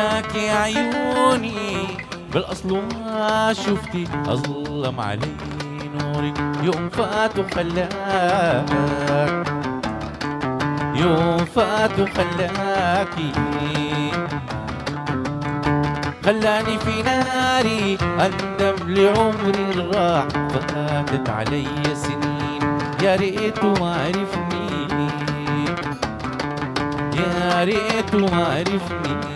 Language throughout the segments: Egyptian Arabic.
جازاك يا عيوني بالاصل ما شفتي اظلم علي نورك يوم فات وخلاك يوم فات وخلاكي خلاني في ناري اندم لعمري راح فاتت علي سنين يا ريت ما عرفني يا ريت ما عرفني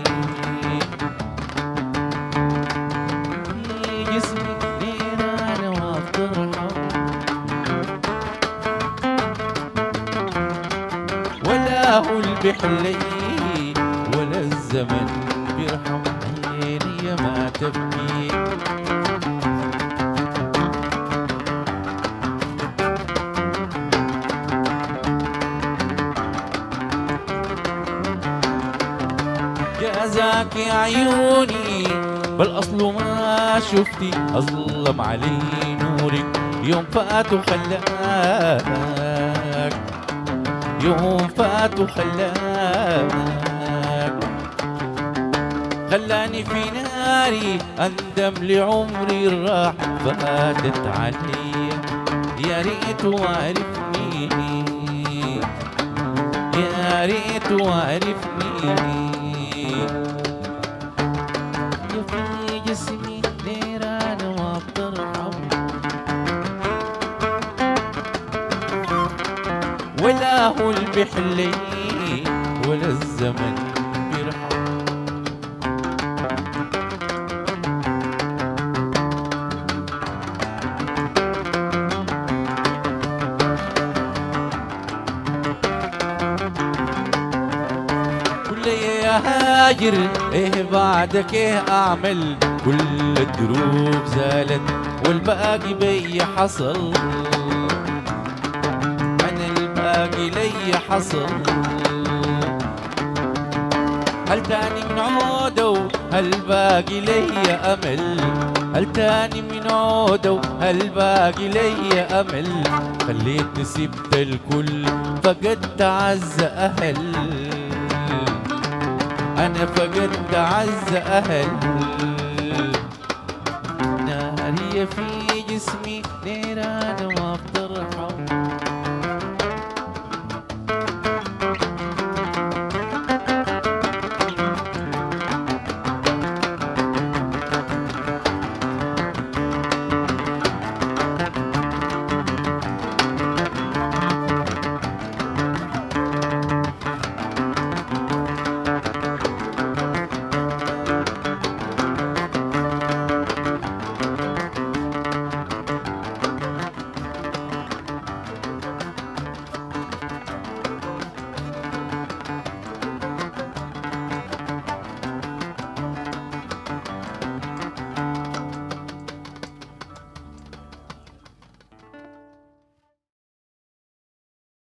جسمي نيران ما بترحم ولا هو اللي بيحلي ولا الزمن بيرحم عيني ما تبكي جازاك يا عيوني بالاصل ما شفتي اظلم علي نورك يوم فات وخلاك يوم فات وخلاك خلاني في ناري اندم لعمري راح فاتت علي يا ريت وعرفني يا ريت وعرفني يا في جسمي نيران ما بترحم ولا هو اللي بيحلي ولا الزمن بيرحم كل يا هاجر ايه بعدك ايه اعمل كل الدروب زالت والباقي بي حصل انا الباقي لي حصل هل تاني من عوده هل باقي لي امل هل تاني من عوده هل باقي لي امل خليتني سبت الكل فقدت اعز اهل انا فقدت اعز اهل ناري في جسمي نيران ما بترحم